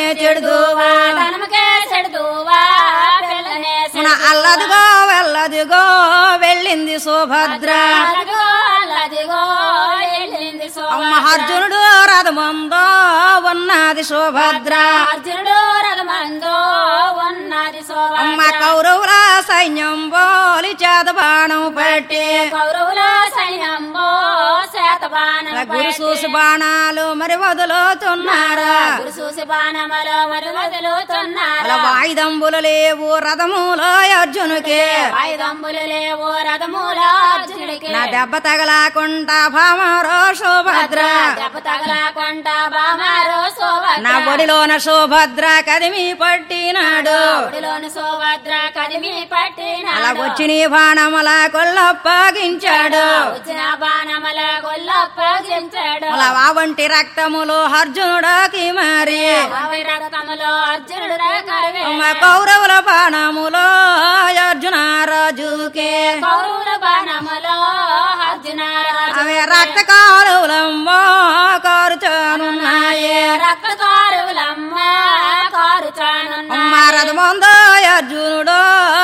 చెడుదువా ధనముకే చెడుదువా పిల్లనే మన అల్లదిగో వెళ్ళదిగో వెళ్ళింది సుభద్ర అదిగో అల్లదిగో వెళ్ళింది అమ్మ శోభద్ర. అర్జునుడు రథముందో ఉన్నది సుభద్ర అర్జునుడు రథమందో ఉన్నది అమ్మ శోభద్ర కౌరవుల సైన్యం బోలి చేత బాణం పెట్టి కౌరవుల సైన్యంబో శాతబాణం గురు చూసి బాణాలు మరి వదులుతున్నారా గురు చూసి బాణములో మరి వదులుతున్నారు అలా వాయిదంబులు లేవు రథములో అర్జునుకి ఆయుధంబులు లేవు రథముల అర్జునుడికి నా దెబ్బ తగలాకుండా భామరో సుభద్ర దెబ్బ తగలకుండా బామారో శోభద్ర నా ఒడిలోన సుభద్ర కదిమి పట్టినాడు ఒడిలోని శోభద్ర కదిమి పట్టిన అలా వచ్చి నీ బాణముల కొల్లప్పగించాడు వచ్చిన బాణముల గొల్లప్పగించాడు అలా వావంటి రక్తములు అర్జునుడికి మరి అవి రక్తములో అర్జునుడు కరివే అమ్మ కౌరవుల బాణములో అర్జున రాజుకే కౌరవుల బాణములో అర్జున రాజు అవి రక్త కాలువలమ్మో కారుచానున్నాయే రక్త కారులమ్మ కారుచానున్న అమ్మ రథముందో అర్జునుడు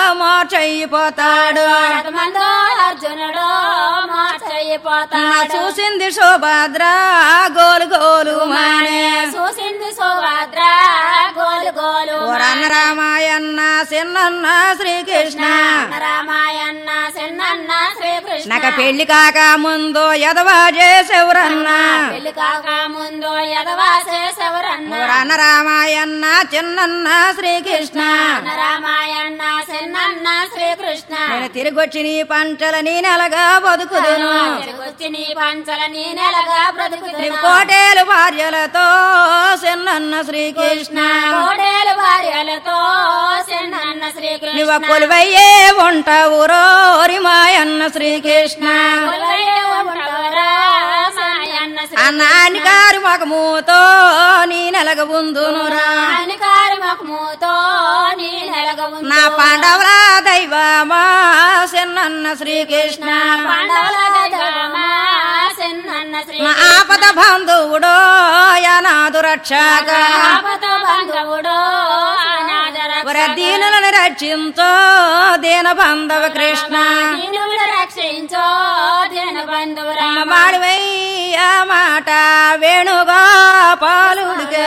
మార్చయిపోతాడు మందో అర్జునుడు అమ్మ మార్చయిపోతాడు చూసింది సుభద్ర గోలు గోలు మానే చూసింది సుభద్ర గోలు గోలు ఓరన్న రామాయన్న సిన్నన్న శ్రీకృష్ణ రామాయణ సిన్నన్న శ్రీకృష్ణ నాకు పెళ్లి కాక ముందు ఎదవా చేసేవరన్నా పెళ్లి కాక ముందు ఎదవాసేసెవరన్న ఓరన్న రామాయన్న చిన్నన్న శ్రీకృష్ణ రామాయణ సిన్నన్న శ్రీకృష్ణ నేను తిరిగొచ్చి నీ పంటల నీ నెలగా బతుకుదును తిరిగొచ్చి నీ పంచల నీ నెలగా నీవు బ్రతుకుతున్నా కోటేలు భార్యలతో చిన్నన్న శ్రీకృష్ణ కోడేలు భార్యలతో సిన్నన్న శ్రీకృష్ణ నువ్వు కొలువయ్యే ఉంటావు రోరి మాయన్న శ్రీకృష్ణ కొలువయ్యే ఉంటావురా మాయన్న శ్రీ అన్నాని గారి మగముతో నీ నెలగ ఉందునురా హానికారి ముఖముతో నీ నెలగ ఉంది నా పాండవుల దైవమా చిన్నన్న శ్రీకృష్ణ పాండవుల దైవమా సిన్నన్న శ్రీ నా ఆపద బంధువుడో యనాదు రక్షక ఆపద బంధవుడో అనాథ వర దీనులను రక్షించో దీన బంధవ కృష్ణ దీనుడు రక్షించో దీన బంధువురా మాడివయ్య మాట వేణుగా పాలుడికే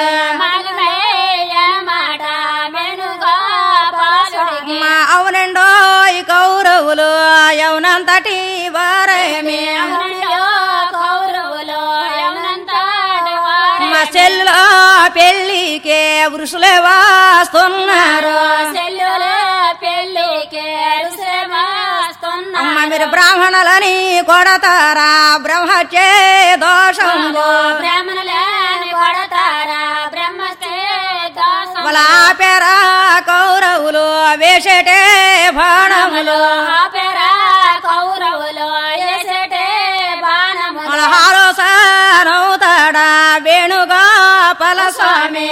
మాట మెనుగా పాలుడికి మా అవునండో ఈ కౌరవులు యవనంతటి వారేమి ఎవరిలో కౌరవులో ఎవరంతాడు వారే మా చెల్లులో పెళ్లికే వృషులే వాస్తున్నారు సెల్లుల పెళ్ళికి రుసేమాస్తున్నా అమ్మ మీరు బ్రాహ్మణులని కొడతారా బ్రహ్మచే దోషంబు బ్రాహ్మణులని కొడతారా బ్రహ్మస్తే దోషం వాళ్ళ పేరా కౌరవులు వేసేటే బాణములు ఆపెరా కౌరవులు ఎసటే బాణములు మన ఆలోచనవుతాడా వేణుగా పలస్వామి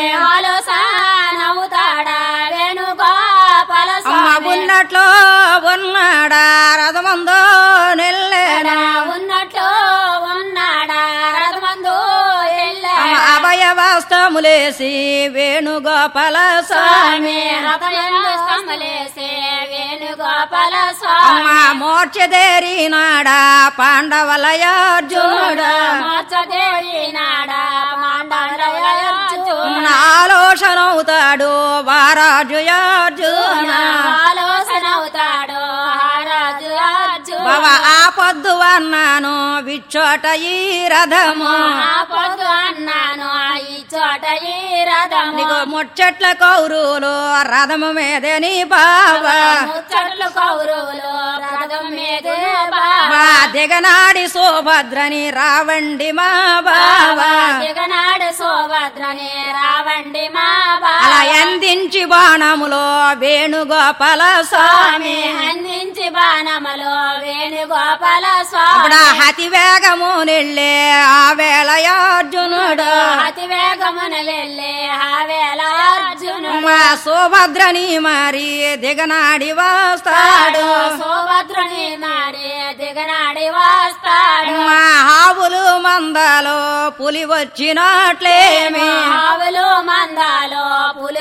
ఆలోచనవుతాడా వేణుగోపాల అమ్మ స్వామి ఉన్నట్లో ఉన్నాడా రథమందో నెల్లేడా ఉన్నట్లు ఉన్నాడా రథమందు ఎల్లా అమ్మ అభయవస్తములేసి వేణుగోపాల స్వామి స్వామి రథమందు స్తంభలేసే వేణుగోపాల అమ్మ స్వామి మోర్చదేరినాడా పాండవలయార్జునుడా మోర్చదేవి నాడా మాండవరయర్జున ఉన్న ఆలోచనవుతాడు వారాజు అర్జున ఆలోచన అవుతాడు రాజు అర్జున బావ ఆ పొద్దు అన్నాను విచ్చోట ఈ రథము ఆ పొద్దు అన్నాను ఈ చోట ఈ రథము నీకు ముచ్చట్ల కౌరులు రథము మీదని బావా ముచ్చట్లు కౌరవులు రథం మీదే బాబా మా దిగనాడి సుభద్రని రావండి మా బావా దిగనాడు సోభద్రని రావండి మా బాబా అలా ఎందించి బాణములో వేణుగోపాల స్వామి అందించి బాణములు వేణుగోపాల స్వామి అప్పుడు ఆ అతి వేగము నెళ్ళే ఆ వేళ అర్జునుడు అతి వేగమున వెళ్ళే ఆ వేళ అర్జునుడు మా సుభద్రని మరి దిగనాడి వస్తాడు సోభద్రని మారి దిగనాడి వస్తాడు మా ఆవులు మందలో పులి వచ్చినట్లేమి ఆవులు మందాలో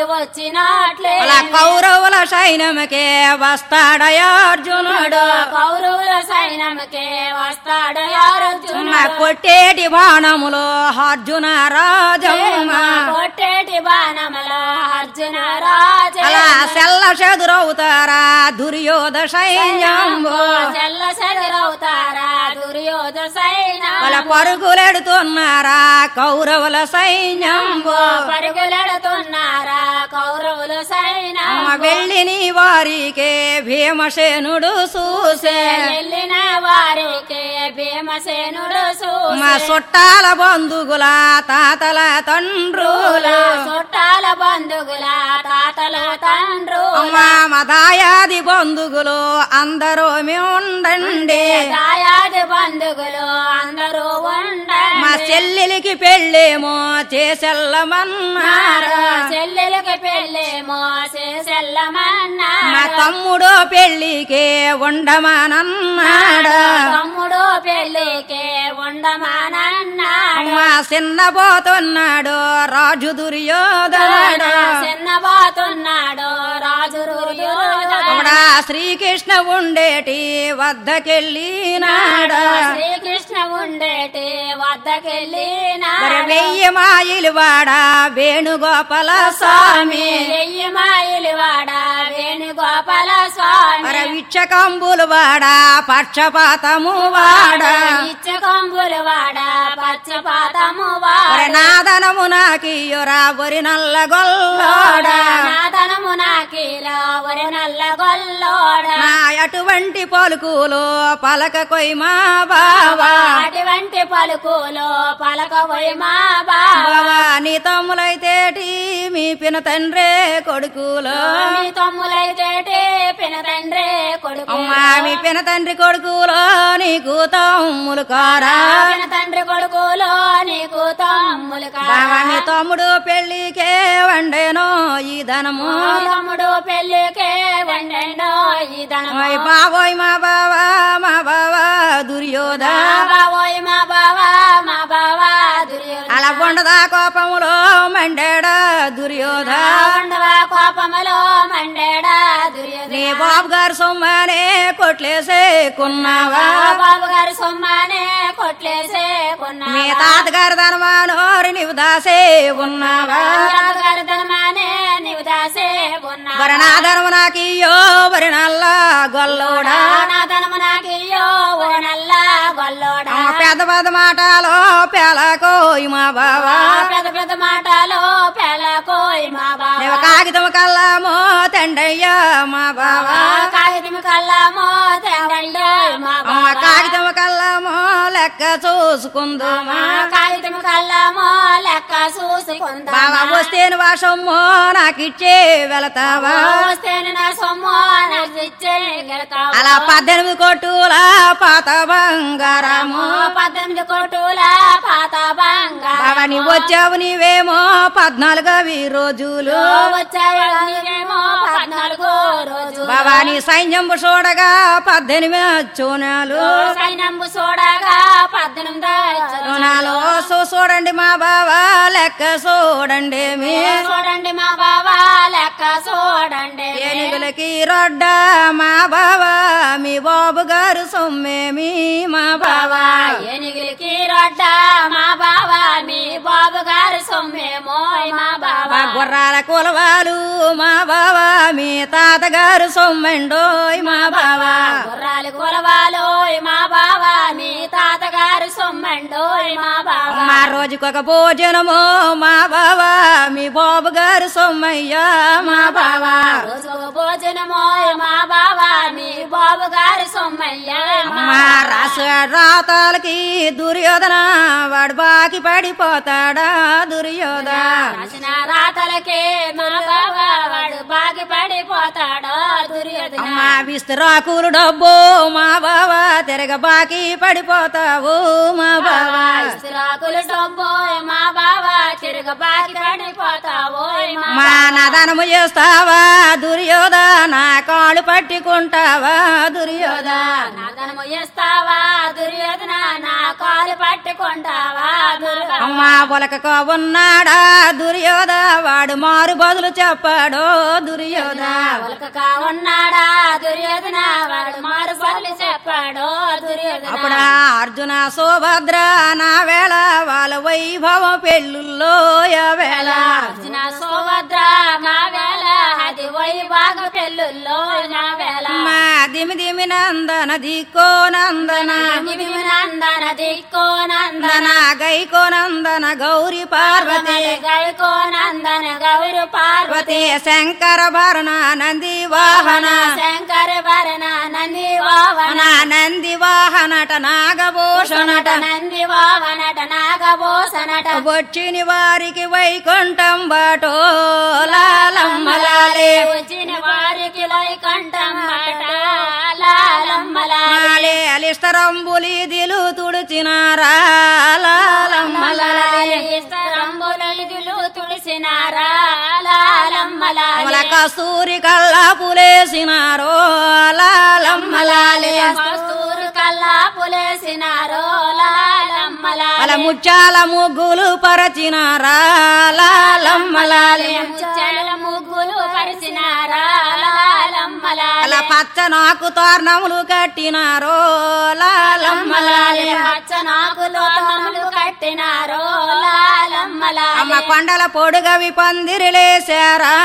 వచ్చినట్లే అలా కౌరవుల సైన్యముకే వస్తాడయా అర్జునుడు కౌరవుల సైన్యముకే వస్తాడు మా అర్జునుడు కొట్టేటి బాణములో అర్జున రాజమ్మ కొట్టేటి బాణములో అర్జున రాజే అలా సెల్ల చెదురవుతారా దుర్యోధ సైన్యంబు చెల్ల చెదరవుతారా దుర్యోధ సైన్యం వాళ్ళ పరుగులెడుతున్నారా కౌరవుల సైన్యంబు పరుగులెడుతున్నారా కౌరవులు సైన్యం వెళ్ళిని వారికే భీమసేనుడు చూసే వెళ్ళిన వారికి భీమసేనుడు మా చూసి చుట్టాల బంధుగుల తాతల తండ్రుల చుట్టాల బంధువుల తాతల తండ్రు మా మదాయాది బంధుగులు అందరూ ఉండండి దాయాది బంధువులు అందరూ మా ఉండండి చెల్లెలికి పెళ్ళేమో చేసెల్లమన్నారు చెల్లెలకి పెళ్ళేమో చేసెల్లమన్నారు మా తమ్ముడు పెళ్లికే ఉండమనన్నాడు తమ్ముడు పెళ్ళికే ఉండమానన్నాడు మా చిన్నబోతున్నాడు రాజు దుర్యోధనుడు చిన్నబాతున్నాడు రాజు దుర్యోధనుడు. అప్పుడా శ్రీకృష్ణ ఉండేటి వద్దకెళ్ళినాడు శ్రీకృష్ణ ఉండేటి వద్దకెళ్ళిన మరి వెయ్యి మాయిలు వాడ వేణుగోపాల స్వామి వెయ్యి మాయిలు వాడ వేణుగోపాల స్వామి మరి విచ్చకంబులు వాడ పక్షపాతము వాడ ఇచ్చకంబులు వాడ పచ్చపాతము వాడ మరి నాదనము నాకియురా ఒరి నల్ల గొల్లోడ నాదనము నాకిలో ఒరి నల్ల గొల్లోడ నా అటువంటి పలుకులు పలక కొయ్ మా బావా అటువంటి పలుకులో పలకబోయి మా బావ బావా నీ తమ్ములైతేటి మీ పిన తండ్రే కొడుకులు మీ తమ్ములైతేటి పిన తండ్రి కొడుకు అమ్మా మీ పిన తండ్రి కొడుకులు నీకు తమ్ములు కారా పిన తండ్రి కొడుకులో నీకు తమ్ములు బావా నీ కాదా తమ్ముడు పెళ్లికే వండేనో ఈ ధనము మా తమ్ముడు పెళ్ళికే వండెండో ఈ ధనము ఓయ్ బావోయ్ మా బావా మా బావా దుర్యోధ మా బావోయ్ మా బావా మా బావా దుర్యోధన అలా ఉండదా కోపములో మండాడా దుర్యోధ ఉండవ కోపములో మండేడా దుర్యోధన నీ బాబు గారు సొమ్మనే కొట్లేసే కొన్నావా బాబు గారి సొమ్మానే కొట్లేసే కొన్నా మీ తాతగారు ధనమానోరి నీవు దాసే ఉన్నావా బాబు గారి ధనమానే నీవు దాసే కొన్నా మరి నా ధనము నాకియ్యో మరి నల్ల గొల్లోడా నా ధనము నాకియ్యో ఓ నల్ల గొల్లోడా ఆ పెద్ద పెద్ద మాటలో పేలకోయ్ మా బావా పెద్ద పెద్ద మాటలో పెళ్ళకోయ్ మా నీవు బావా కాగితం కల్లామో తండయ్యా మా బావా కాగితం కల్లామో తేవండి మా అమ్మ బావా కాగితం కల్లామో లెక్క చూసుకుందామా కాగితం కల్లామో లెక్క చూసుకుందా బావా వస్తేను వాసమ్మో నాకిచ్చే వెళతావా వస్తేనే నా సొమ్ము నాకు ఇచ్చే గెలుతావు అలా పద్దెనిమిది కోట్టుల పాత బంగారము పద్దెనిమిది కోటుల పాత బంగారు బావా నీ వచ్చావు నీవేమో పద్నాలుగవి రోజులు వచ్చాయో నీవేమో పద్నాలుగో రోజు బావా నీ సైన్యం చూడగా పద్దెనిమిది చూనాలు సైనంబు చూడగా పద్దెనిమిది చూనాలు చూ- చూడండి మా బావా లెక్క చూడండి మీ చూడండి మా బావా లెక్క చూడండి ఏనుగులకి రొడ్డ మా బావా మీ బాబు గారు సొమ్మేమి మా బావా ఏనుగులకి రొడ్డ మా బావా మీ బాబు గారు సొమ్మేమో మా బావా మా గుర్రాల కులవాలు మా బావా మీ తాతగారు సొమ్మెండోయ్ మా బావా గుర్రాలు కులవాలోయ్ మా బావా మీ తాతగారు సొమ్మండోయ్ మా బావా మా రోజుకొక భోజనము మా బావా మీ బాబు గారు సొమ్మయ్యా మా బావా రోజుకు భోజనమో మా బావా మీ బాబు గారు సొమ్మయ్య మా మా రాస రాతాలకి దుర్యోధన వాడు బాకి పడిపోతాడా దుర్యోధ రాసిన రాతలకే మా బావా వాడు బాగి పడిపోతాడో దుర్యోధన మా విస్తరాకులు డబ్బు మా బావా తిరగ బాకి పడిపోతావు మా బావా ఇస్రాకులు డబ్బో మా బావా తిరుగు బాగి పడిపోతావో మా మా సమాధానము చేస్తావా దుర్యోధన కాళ్ళు పట్టుకుంటావా దుర్యోధన నాదనము చేస్తావా దుర్యోధన నా కాలు పట్టుకుంటావా దుర్గా అమ్మా పొలకక ఉన్నాడా దుర్యోధ వాడు మారు బదులు చెప్పాడో దుర్యోధ ఒలకగా ఉన్నాడా దుర్యోధన వాడు మారు బదులు చెప్పాడు దుర్యోధన అప్పుడు అర్జున సుభద్ర నా వేళ వాళ్ళ వైభవం పెళ్ళుల్లో వేళ అర్జున సోభద్ర మా వేళ అది వైభాగ పెళ్ళుల్లో నా వేళ మా దిమి దిమి నందన దిక్కో నందన దివిమి నందన దిక్కో నందన నందన గైకో నందన గౌరి పార్వతి గైకో నందన గౌరు పార్వతి పార్వతి శంకర భరణ నంది వాహన శంకర భరణ నంది వావన నా నంది వాహనట నాగభూషణట నంది వావనట నాగభూషణట వచ్చిని వారికి వైకుంఠం బాటో లాలమ్మలాలే వచ్చిన వారికి లైకంఠం మాట లాలమ్మలాలే లాలే అలిస్తరంబులి దిలు తుడిచినారా లాలమ్మలాలే రంబులు తుడిసినారా లాలమ్మలాలే మల కస్తూరి కల్లా పులేసినారో లాలమ్మలాలే కస్తూరు కల్లా పులేసినారో లాలమ్మలాలే అల ముచ్చాల ముగ్గులు పరచినారా లాలమ్మలాలే ముచ్చల ముగ్గులు పరిసినారా లాలమ్మలాలే అలా పచ్చ నాకు తోరణములు కట్టినారో లాలమ్మలాలే పచ్చ నాకులో తోములు కట్టినారో లాలమ్మలాలే అమ్మ కొండల పొడుగవి పందిరిలేశారా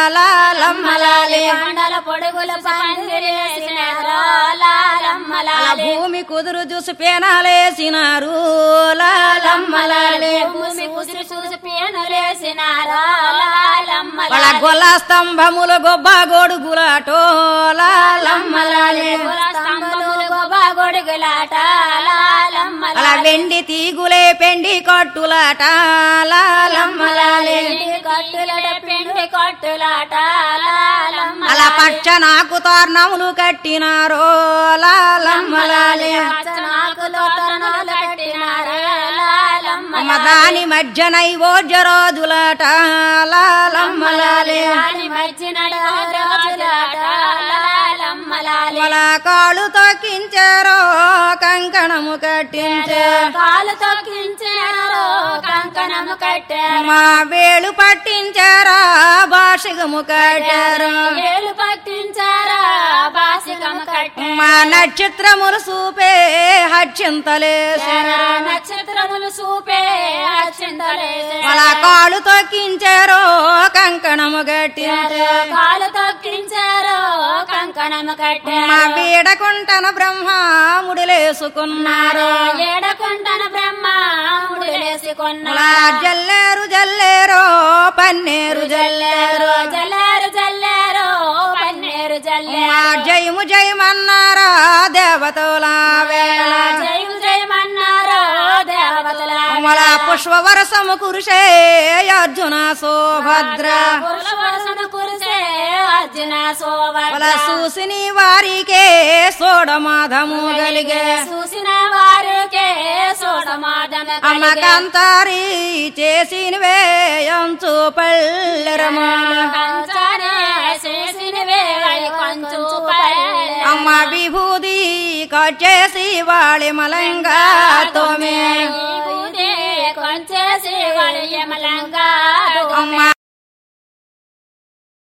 లాలమ్మలాలే మండల పొడుగులు పందిరేసినారో అలా లాలమ్మలాలే భూమి కుదురు చూసి పేనాలేసినారు లాలమ్మలాలే భూమి కుసిరి చూసి పేనులేసినారో లాలమ్మలాలే వాళ్ళ గొల్ల స్తంభములు గొబ్బ గొడుగులాటో లాలమ్మలాలే స్తంభములు గొబ్బ గొడుగులాట లాలమ్మలాలే అలా వెండి తీగులే పెండి కట్టులాట లాలమ్మలాలే పిండి కట్టులట పిండి కట్టులాట లాలమ్మ అలా పచ్చ నాకు తోరణములు కట్టినారో లాలమ్మలాలే నాకులో తరణాలు కట్టినారు లాలమ్మ అమ్మ దాని మధ్య నైవోజ్యరోజులాట లాలమ్మలాలే దాని మధ్యనడ రోజులాట లాలమ్మలాలే వాళ్ళ కాళ్ళు తొక్కించారో కంకణము కట్టించారు కాలు తొక్కించారు కంకణము కట్టారు మా వేలు పట్టించారా భాషికము కట్టారు వేలు పట్టించారా బాసికము కట్టారు మా నక్షత్రములు చూపే హచ్చింతలేసారు నక్షత్రములు చూపే అచ్చిందలేసే వాళ్ళ కాళ్ళు తొక్కించారో కంకణము కట్టించారు కాలు తొక్కించారు కంకణము కట్టారు మా వీడకుంటన బ్రహ్మాముడులేసుకున్నారు ఏడకుంటన బ్రహ్మ ముడిలేసుకున్న అలా జల్లేరు జల్లేరో పన్నేరు జల్లేరు జల్లారు జల్లారు పన్నేరు జల్లారు మా జయము జయమన్నారా దేవతల వేళ జయము జయమన్నారు దేవతల మల పుష్పవరసము కురుషే అర్జున సోభద్ర పురుషవాసన కురిసే అర్జున సోభద్ర మల చూసిని వారికే సోడమాధము గలిగే చూసిన వారికే సోడమాదన అమ్మ కంతారి చేసినవే అంచు పల్లెరమాల కంచనే చేసినవే కొంచెం పల్లె. అమ్మ విభూది కచ్చేసి వాళి మలంగా తోమే విభూతి కొంచేసి వలయమలంగా అమ్మ